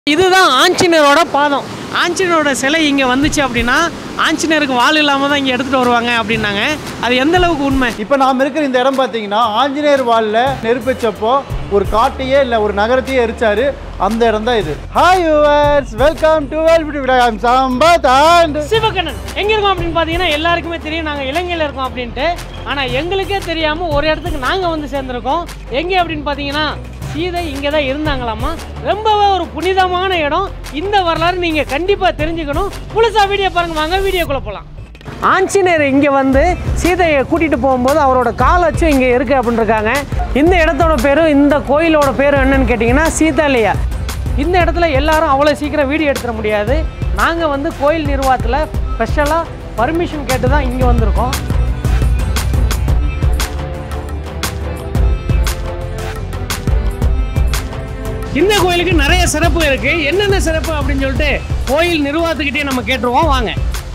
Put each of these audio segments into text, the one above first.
இதுதான் ஆஞ்சநேயரோட பாதம் ஆஞ்சநேயரோட சிலை இங்கே வந்துச்சு அப்படின்னா ஆஞ்சநேயருக்கு வால் இல்லாமல் தான் இங்கே எடுத்துகிட்டு வருவாங்க அப்படின்னாங்க அது எந்த அளவுக்கு உண்மை இப்போ நாம் இருக்கிற இந்த இடம் பார்த்தீங்கன்னா ஆஞ்சநேயர் வாலில் நெருப்பிச்சப்போ ஒரு காட்டையே இல்லை ஒரு நகரத்தையே எரிச்சாரு அந்த இடம் தான் இது hi yours welcome to Vel Sampath and Sivakannan எங்கே இருக்கோம் அப்படின்னு பார்த்தீங்கன்னா எல்லாருக்குமே தெரியும் நாங்கள் இலங்கையில் இருக்கோம் அப்படின்ட்டு ஆனால் எங்களுக்கே தெரியாமல் ஒரு இடத்துக்கு நாங்கள் வந்து சேர்ந்துருக்கோம் எங்கே அப்படின்னு பார்த்தீங்கன்னா சீதை இங்கே தான் இருந்தாங்களாமா ரொம்பவே ஒரு புனிதமான இடம் இந்த வரலாறு நீங்கள் கண்டிப்பாக தெரிஞ்சுக்கணும் முழுசா வீடியோ பாருங்க வாங்க வீடியோக்குள்ளே போகலாம் ஆஞ்சநேயர் இங்கே வந்து சீதையை கூட்டிகிட்டு போகும்போது அவரோட கால் வச்சு இங்கே இருக்குது அப்படின்னு இருக்காங்க இந்த இடத்தோட பேரும் இந்த கோயிலோட பேரும் என்னன்னு கேட்டிங்கன்னா சீதாலயா இந்த இடத்துல எல்லாரும் அவ்வளோ சீக்கிரம் வீடியோ எடுத்துட முடியாது நாங்கள் வந்து கோயில் நிர்வாகத்தில் ஸ்பெஷலாக பர்மிஷன் கேட்டு தான் இங்கே வந்திருக்கோம் இந்த கோயிலுக்கு நிறைய சிறப்பு இருக்கு என்னென்ன சிறப்பு அப்படின்னு சொல்லிட்டு கோயில் நிர்வாகத்துக்கிட்டே நம்ம கேட்டுருவோம் வாங்க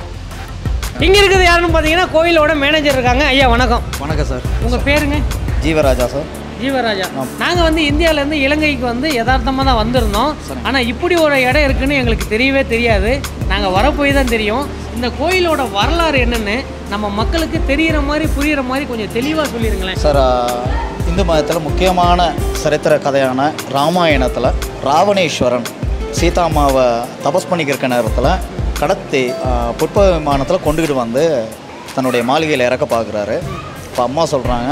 இங்க இருக்குது யாருன்னு பார்த்தீங்கன்னா கோயிலோட மேனேஜர் இருக்காங்க ஐயா வணக்கம் வணக்கம் சார் உங்க பேருங்க ஜீவராஜா சார் ஜீவராஜா நாங்க வந்து இந்தியால இருந்து இலங்கைக்கு வந்து யதார்த்தமா தான் வந்திருந்தோம் ஆனா இப்படி ஒரு இடம் இருக்குன்னு எங்களுக்கு தெரியவே தெரியாது நாங்க வரப்போய் தான் தெரியும் இந்த கோயிலோட வரலாறு என்னன்னு நம்ம மக்களுக்கு தெரியிற மாதிரி புரியுற மாதிரி கொஞ்சம் தெளிவா சொல்லிருங்களேன் சார் ஆ, இந்து மதத்தில் முக்கியமான சரித்திர கதையான ராமாயணத்தில் ராவணேஸ்வரன் சீதாமாவை தபஸ் பண்ணிக்கிற நேரத்தில் கடத்தி ஆ, புட்ப விமானத்தில் கொண்டுக்கிட்டு வந்து தன்னுடைய மாளிகையில் இறக்க பார்க்குறாரு இப்போ அம்மா சொல்கிறாங்க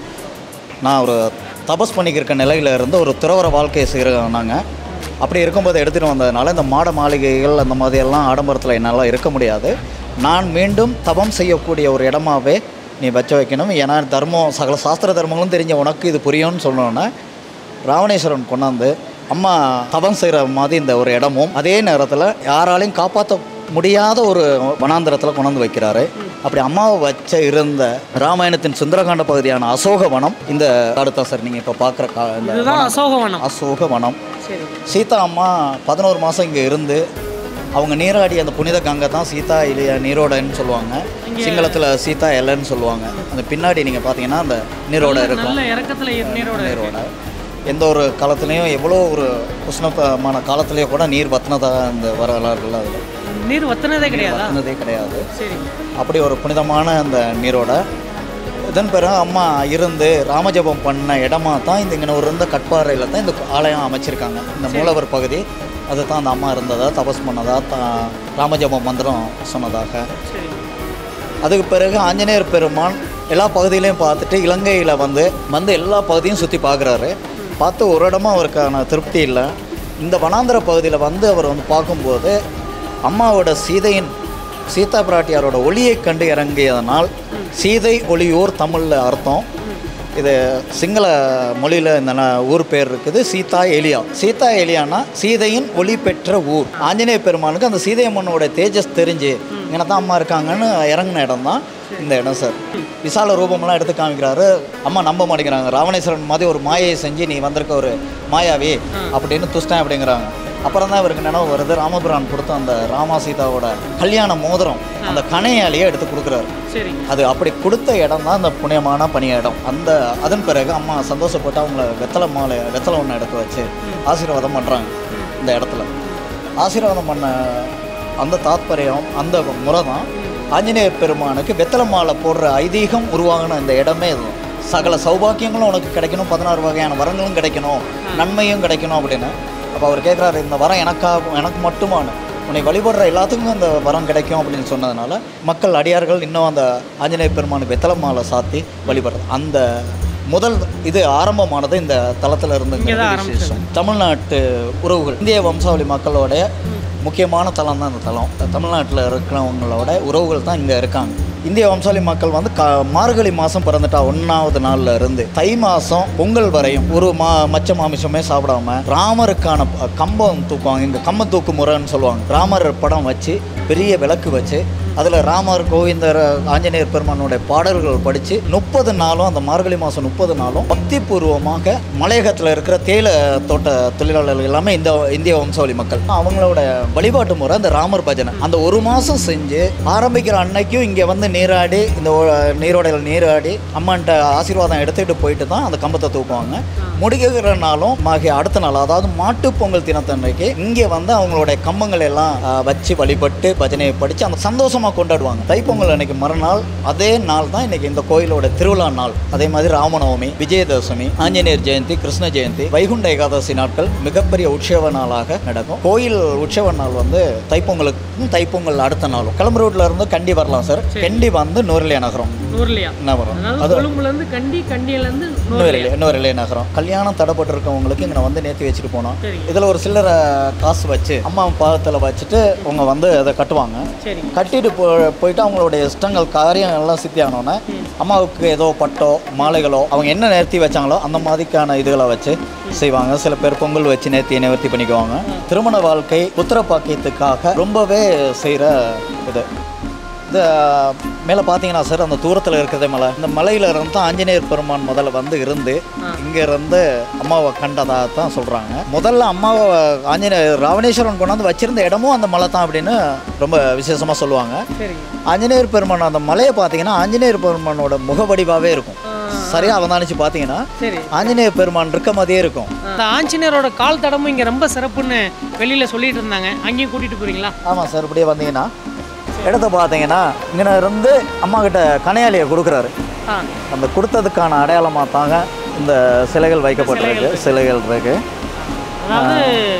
நான் ஒரு தபஸ் பண்ணிக்கிற நிலையில் இருந்து ஒரு துறவர வாழ்க்கையை செய்கிறாங்க அப்படி இருக்கும்போது எடுத்துகிட்டு வந்ததுனால இந்த மாட மாளிகைகள் அந்த மாதிரியெல்லாம் ஆடம்பரத்தில் என்னால் இருக்க முடியாது நான் மீண்டும் தபம் செய்யக்கூடிய ஒரு இடமாவே நீ வச்சு வைக்கணும் ஏன்னா தர்மம் சகல சாஸ்திர தர்மங்களும் தெரிஞ்ச உனக்கு இது புரியும்னு சொன்னோன்னே ராவணேஸ்வரன் கொண்டாந்து அம்மா தபம் செய்கிற மாதிரி இந்த ஒரு இடமும் அதே நேரத்தில் யாராலையும் காப்பாற்ற முடியாத ஒரு வனாந்திரத்தில் கொண்டாந்து வைக்கிறாரு அப்படி அம்மாவை வச்ச இருந்த ராமாயணத்தின் சுந்தரகாண்ட பகுதியான அசோகவனம் இந்த அடுத்த சார் நீங்கள் இப்போ பார்க்குற கா இந்த இதுதான் வனம். அசோகவனம் அசோகவனம் சரி சீதா அம்மா பதினோரு மாதம் இங்கே இருந்து அவங்க நீராடி அந்த புனித கங்கை தான் சீதா இல்லையா நீரோடன்னு சொல்லுவாங்க சிங்களத்தில் சீதா எல்லைன்னு சொல்லுவாங்க அந்த பின்னாடி நீங்கள் பார்த்தீங்கன்னா அந்த நீரோட இருக்கும் நல்ல இறக்கத்துல நீரோட இருக்கு. நீரோட எந்த ஒரு காலத்துலேயும் எவ்வளோ ஒரு உஷ்ணமான காலத்துலேயும் கூட நீர் வத்தினதாக அந்த வரலாறுகள் அதில் நீர் வத்தினதே கிடையாதா வத்தினதே கிடையாது சரி அப்படி ஒரு புனிதமான அந்த நீரோட இதன் பிறகு அம்மா இருந்து ராமஜபம் பண்ண இடமா தான் இந்த இங்கே ஒரு இருந்த கட்பாறையில் தான் இந்த ஆலயம் அமைச்சிருக்காங்க இந்த மூலவர் பகுதி அதுதான் அந்த அம்மா இருந்ததா தபஸ் பண்ணதா தா ராமஜபம் மந்திரம் சொன்னதாக சரி அதுக்கு பிறகு ஆஞ்சநேயர் பெருமான் எல்லா பகுதியிலையும் பார்த்துட்டு இலங்கையில் வந்து வந்து எல்லா பகுதியும் சுற்றி பார்க்குறாரு பார்த்து ஒரு இடமும் அவருக்கான திருப்தி இல்லை இந்த வனாந்திர பகுதியில் வந்து அவர் வந்து பார்க்கும்போது அம்மாவோட சீதையின் சீதா பிராட்டியாரோட ஒளியை கண்டு இறங்கியதனால் சீதை ஒளியூர் தமிழில் அர்த்தம் இது சிங்கள மொழியில் இந்த ந- ஊர் பேர் இருக்குது சீதா எலியா சீதா எலியானா சீதையின் ஒளி பெற்ற ஊர் ஆஞ்சநேய பெருமானுக்கு அந்த சீதை அம்மனோட தேஜஸ் தெரிஞ்சு இங்கே தான் அம்மா இருக்காங்கன்னு இறங்கின இடம் தான் இந்த இடம் சார் விசால ரூபம்லாம் எடுத்து காமிக்கிறாரு அம்மா நம்ப மாட்டேங்கிறாங்க ராவணேஸ்வரன் மாதிரி ஒரு மாயை செஞ்சு நீ வந்திருக்க ஒரு மாயாவி அப்படின்னு துஷ்டன் அப்படிங்கிறாங்க அப்புறம் தான் இவருக்கு நினைவு வருது ராமபிரான் கொடுத்த அந்த ராமா சீதாவோட கல்யாண மோதிரம் அந்த கணையாலேயே எடுத்து கொடுக்குறாரு சரி அது அப்படி கொடுத்த இடம் தான் அந்த புண்ணியமான பணிய இடம் அந்த அதன் பிறகு அம்மா சந்தோஷப்பட்டு அவங்கள வெத்தலை மாலை வெத்தலை ஒன்று எடுத்து வச்சு ஆசீர்வாதம் பண்ணுறாங்க இந்த இடத்துல ஆசீர்வாதம் பண்ண அந்த தாத்பரியம் அந்த முறை தான் ஆஞ்சநேயர் பெருமானுக்கு வெத்தலை மாலை போடுற ஐதீகம் உருவாகின இந்த இடமே இது சகல சௌபாக்கியங்களும் உனக்கு கிடைக்கணும் பதினாறு வகையான வரங்களும் கிடைக்கணும் நன்மையும் கிடைக்கணும் அப்படின்னு அப்போ அவர் கேட்குறாரு இந்த வரம் எனக்காக எனக்கு மட்டுமான உன்னை வழிபடுற எல்லாத்துக்கும் அந்த வரம் கிடைக்கும் அப்படின்னு சொன்னதுனால மக்கள் அடியார்கள் இன்னும் அந்த ஆஞ்சநேய பெருமானுக்கு வெத்தலை மாலை சாத்தி வழிபடுறது அந்த முதல் இது ஆரம்பமானது இந்த தளத்தில் இருந்து இங்க தான் விசேஷம் தமிழ்நாட்டு உறவுகள் இந்திய வம்சாவளி மக்களோட முக்கியமான தலம் தான் இந்த தலம் தமிழ்நாட்டில் இருக்கிறவங்களோட உறவுகள் தான் இங்கே இருக்காங்க இந்திய வம்சாவளி மக்கள் வந்து க மார்கழி மாதம் பிறந்துட்டா ஒன்றாவது நாளில் இருந்து தை மாதம் பொங்கல் வரையும் ஒரு மா மச்ச மாமிசமே சாப்பிடாம ராமருக்கான ப- கம்பம் தூக்குவாங்க இங்கே கம்பம் தூக்கு முறைன்னு சொல்லுவாங்க ராமர் படம் வச்சு பெரிய விளக்கு வச்சு அதில் ராமர் கோவிந்தர் ஆஞ்சநேயர் பெருமானுடைய பாடல்கள் படித்து முப்பது நாளும் அந்த மார்கழி மாதம் முப்பது நாளும் பக்தி பூர்வமாக மலையகத்தில் இருக்கிற தேயிலை தோட்ட தொழிலாளர்கள் எல்லாமே இந்த இந்திய வம்சாவளி மக்கள் அவங்களோட வழிபாட்டு முறை அந்த ராமர் பஜனை அந்த ஒரு மாதம் செஞ்சு ஆரம்பிக்கிற அன்னைக்கும் இங்கே வந்து நீராடி இந்த ஒ- நீரோடையில் நீராடி அம்மான்ட்ட ஆசீர்வாதம் எடுத்துக்கிட்டு போயிட்டு தான் அந்த கம்பத்தை தூக்குவாங்க முடிக்கிற நாளும் மாகி அடுத்த நாள் அதாவது மாட்டுப் பொங்கல் தினத்தன்னைக்கு இங்கே வந்து அவங்களுடைய கம்பங்கள் எல்லாம் ஆ, வச்சு வழிபட்டு பஜனையை படித்து அந்த சந்தோஷமாக கொண்டாடுவாங்க தைப்பொங்கல் அன்னைக்கு மறுநாள் அதே நாள் தான் இன்னைக்கு இந்த கோயிலோட திருவிழா நாள் அதே மாதிரி ராமநவமி விஜயதசமி ஆஞ்சநேயர் ஜெயந்தி கிருஷ்ண ஜெயந்தி வைகுண்ட ஏகாதசி நாட்கள் மிகப்பெரிய உற்சவ நாளாக நடக்கும் கோயில் உற்சவ நாள் வந்து தைப்பொங்கலுக்கும் தைப்பொங்கல் அடுத்த நாளும் கிளம்பு இருந்து கண்டி வரலாம் சார் கண்டி வந்து நூறிலே நகரம் நூறுலையா என்ன வரும் அதாவது அது கொழும்புல இருந்து கண்டி கண்டியில இருந்து நூறுலையா இன்னொரு இன்னொரு இளைய நகரம் கல்யாணம் தடைப்பட்டிருக்கவங்களுக்கு இங்கே வந்து நேர்த்தி வச்சுட்டு போனோம் சரி இதில் ஒரு சில்லறை காசு வச்சு அம்மா பாதத்தில் வச்சுட்டு அவங்க வந்து அதை கட்டுவாங்க சரி கட்டிட்டு போ போயிட்டு அவங்களுடைய இஷ்டங்கள் காரியம் எல்லாம் சித்தி ஆனோடனே அம்மாவுக்கு ஏதோ பட்டோ மாலைகளோ அவங்க என்ன நேர்த்தி வச்சாங்களோ அந்த மாதிரிக்கான இதுகளை வச்சு செய்வாங்க சில பேர் பொங்கல் வச்சு நேர்த்தி நிவர்த்தி பண்ணிக்குவாங்க திருமண வாழ்க்கை புத்திர பாக்கியத்துக்காக ரொம்பவே செய்கிற இது இந்த மேலே பார்த்தீங்கன்னா சார் அந்த தூரத்தில் இருக்கிறதே மலை இந்த மலையில இருந்து தான் ஆஞ்சநேயர் பெருமான் முதல்ல வந்து இருந்து இங்க இருந்து அம்மாவை கண்டதா தான் சொல்றாங்க முதல்ல அம்மாவை ஆஞ்சநேயர் ராவணேஸ்வரன் கொண்டாந்து வச்சிருந்த இடமும் அந்த மலை தான் அப்படின்னு ரொம்ப விசேஷமா சொல்லுவாங்க சரி ஆஞ்சநேயர் பெருமான் அந்த மலையை பார்த்தீங்கன்னா ஆஞ்சநேயர் பெருமானோட முகவடிவாவே இருக்கும் சரியா அவதானிச்சு பார்த்தீங்கன்னா சரி ஆஞ்சநேயர் பெருமான் இருக்க மாதிரியே இருக்கும் அந்த ஆஞ்சநேயரோட கால் தடமும் இங்க ரொம்ப சிறப்புன்னு வெளியில சொல்லிட்டு இருந்தாங்க அங்கேயும் கூட்டிட்டு போறீங்களா ஆமாம் சார் இப்படியே வந்தீங்கன்னா இடத்த பார்த்தீங்கன்னா இங்கே இருந்து அம்மா கிட்ட கனையாளியை கொடுக்குறாரு ஆ அந்த கொடுத்ததுக்கான அடையாளமாக தாங்க இந்த சிலைகள் வைக்கப்பட்டிருக்கு சிலைகள் இருக்கு அதாவது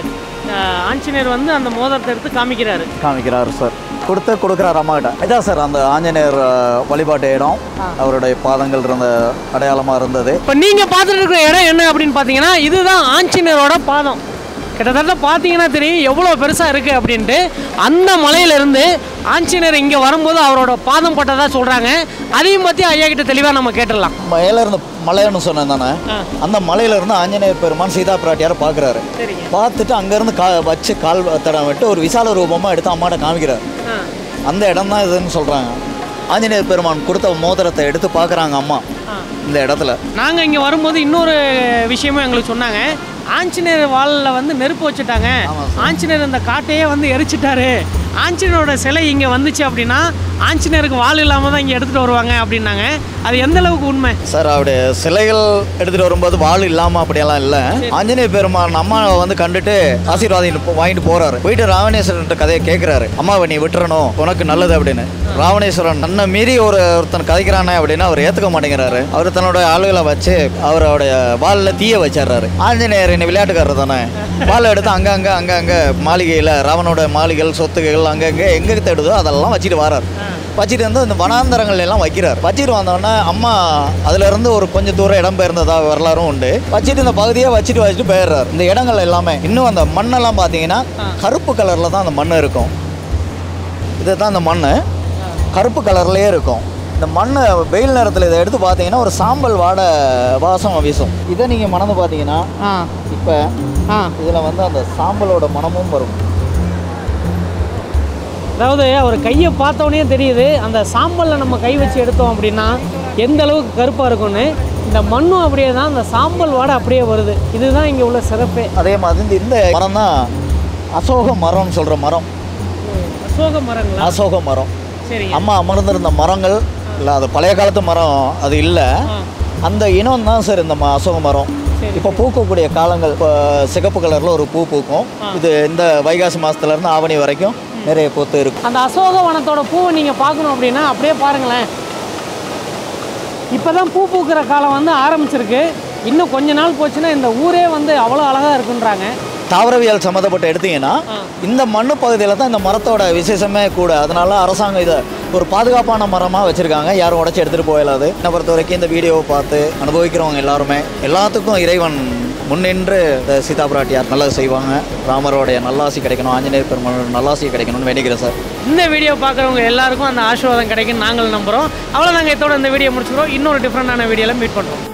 அஹ், ஆஞ்சநேயர் வந்து அந்த மோதிரத்தை எடுத்து காமிக்கிறாரு காமிக்கிறாரு சார் கொடுத்து கொடுக்குறாரு அம்மா கிட்ட இதான் சார் அந்த ஆஞ்சநேயர் அஹ், வழிபாட்டு இடம் அவருடைய பாதங்கள் இருந்த அடையாளமாக இருந்தது இப்போ நீங்கள் பார்த்துட்டு இருக்கிற இடம் என்ன அப்படின்னு பார்த்தீங்கன்னா இதுதான் ஆஞ்சநேயரோட பாதம் கிட்டத்தட்ட பார்த்தீங்கன்னா தெரியும் எவ்வளோ பெருசாக இருக்குது அப்படின்ட்டு அந்த மலையிலேருந்து ஆஞ்சநேயர் இங்கே வரும்போது அவரோட பாதம் பட்டதாக சொல்கிறாங்க அதையும் பற்றி ஐயா கிட்ட தெளிவாக நம்ம கேட்டுடலாம் மேலே இருந்த மலைன்னு சொன்னேன் தானே ஆ. அந்த மலையில இருந்து ஆஞ்சநேயர் பெருமான் சீதா பிராட்டியாரை பார்க்குறாரு சரிங்க பார்த்துட்டு அங்கேருந்து கா வச்சு கால் தடம் விட்டு ஒரு விசால ரூபமாக எடுத்து அம்மாட்ட காமிக்கிறார் ஆ அந்த இடம் தான் இதுன்னு சொல்கிறாங்க ஆஞ்சநேயர் பெருமான் கொடுத்த மோதிரத்தை எடுத்து பார்க்குறாங்க அம்மா ஆ இந்த இடத்துல நாங்கள் இங்கே வரும்போது இன்னொரு விஷயமும் எங்களுக்கு சொன்னாங்க ஆஞ்சநேயர் வாலில் வந்து நெருப்பு வச்சுட்டாங்க ஆஞ்சநேயர் இந்த காட்டையே வந்து எரிச்சிட்டாரு ஆஞ்சநேயரோட சிலை இங்கே வந்துச்சு அப்படின்னா ஆஞ்சநேயருக்கு வால் இல்லாமல் தான் இங்கே எடுத்துகிட்டு வருவாங்க அப்படின்னாங்க அது எந்த அளவுக்கு உண்மை சார் அவருடைய சிலைகள் எடுத்துட்டு வரும்போது வாள் இல்லாம அப்படியெல்லாம் இல்ல ஆஞ்சநேய பெருமான் அம்மா வந்து கண்டுட்டு ஆசீர்வாதம் போ- வாங்கிட்டு போறாரு போயிட்டு ராவணேஸ்வரன் கதையை கேட்கிறாரு அம்மாவை நீ விட்டுறணும் உனக்கு நல்லது அப்படின்னு ராவணேஸ்வரன் தன்னை மீறி ஒரு ஒருத்தன் கதைக்கிறானே அப்படின்னு அவர் ஏத்துக்க மாட்டேங்கிறாரு அவர் தன்னோட ஆளுகளை வச்சு அவருடைய வாலில் தீய வச்சிடுறாரு ஆஞ்சநேயர் நீ விளையாட்டுக்காரர் தானே வாழை எடுத்து அங்கங்க அங்கங்க மாளிகையில் ராவனோட மாளிகைகள் சொத்துகள் அங்கங்க எங்க தேடுதோ அதெல்லாம் வச்சுட்டு வராரு வச்சுட்டு வந்து இந்த வனாந்தரங்கள் எல்லாம் வைக்கிறார் வச்சுட்டு வந்தோடனே அம்மா அதுல இருந்து ஒரு கொஞ்சம் தூரம் இடம் பெயர்ந்ததா வரலாறும் உண்டு வச்சுட்டு இந்த பகுதியை வச்சுட்டு வச்சுட்டு போயிடுறாரு இந்த இடங்கள் எல்லாமே இன்னும் அந்த மண்ணெல்லாம் பார்த்தீங்கன்னா கருப்பு கலர்ல தான் அந்த மண் இருக்கும் இதுதான் அந்த மண் கருப்பு கலர்லயே இருக்கும் இந்த மண் வெயில் நேரத்தில் இதை எடுத்து பார்த்தீங்கன்னா ஒரு சாம்பல் வாடை வாசம் வீசும் இதை நீங்கள் மணந்து பார்த்தீங்கன்னா ஆ இப்போ ஆ இதில் வந்து அந்த சாம்பலோட மனமும் வரும் அதாவது அவர் கையை பார்த்தோன்னே தெரியுது அந்த சாம்பலில் நம்ம கை வச்சு எடுத்தோம் அப்படின்னா எந்த அளவுக்கு கருப்பாக இருக்கும்னு இந்த மண்ணும் அப்படியே தான் அந்த சாம்பல் வாடை அப்படியே வருது இதுதான் இங்கே உள்ள சிறப்பே அதே மாதிரி இந்த- இந்த மரம் தான் அசோக மரம்னு சொல்கிற மரம் அசோக மரங்களா அசோக மரம் சரிங்க அம்மா அமர்ந்திருந்த மரங்கள் இல்லை அது பழைய காலத்து மரம் அது இல்லை ஆ அந்த இனம் தான் சார் இந்த ம- அசோக மரம் சரி. இப்போ பூக்கக்கூடிய காலங்கள் இப்போ சிகப்பு கலரில் ஒரு பூ பூக்கும் இது இந்த வைகாசி மாதத்துலேருந்து ஆவணி வரைக்கும் நிறைய பூத்து இருக்கும் அந்த அசோக வனத்தோட பூவை நீங்கள் பார்க்கணும் அப்படின்னா அப்படியே பாருங்களேன் இப்போ தான் பூ பூக்கிற காலம் வந்து ஆரம்பிச்சிருக்கு இன்னும் கொஞ்ச நாள் போச்சுன்னா இந்த ஊரே வந்து அவ்வளோ அழகாக இருக்குன்றாங்க தாவரவியல் சம்மந்தப்பட்ட எடுத்தீங்கன்னா ஆ. இந்த மண்ணு பகுதியில் தான் இந்த மரத்தோட விசேஷமே கூட அதனால அரசாங்கம் இதை ஒரு பாதுகாப்பான மரமாக வச்சுருக்காங்க யாரும் உடச்சி எடுத்துகிட்டு போயிடாது என்னை பொறுத்த வரைக்கும் இந்த வீடியோவை பார்த்து அனுபவிக்கிறவங்க எல்லாருமே எல்லாத்துக்கும் இறைவன் முன்னின்று இந்த சீதா பிராட்டியார் நல்லது செய்வாங்க ராமரோடைய நல்லாசி கிடைக்கணும் ஆஞ்சநேயர் பெருமாள் நல்லாசி கிடைக்கணும்னு வேண்டிக்கிறேன் சார் இந்த வீடியோ பார்க்குறவங்க எல்லாருக்கும் அந்த ஆசீர்வாதம் கிடைக்கும் நாங்கள் நம்புகிறோம் அவ்வளோ நாங்கள் இதோட இந்த வீடியோ முடிச்சுக்கிறோம் இன்னொரு டிஃப்ரெண்டான வீடியோவில் மீட் பண்ணுறோம்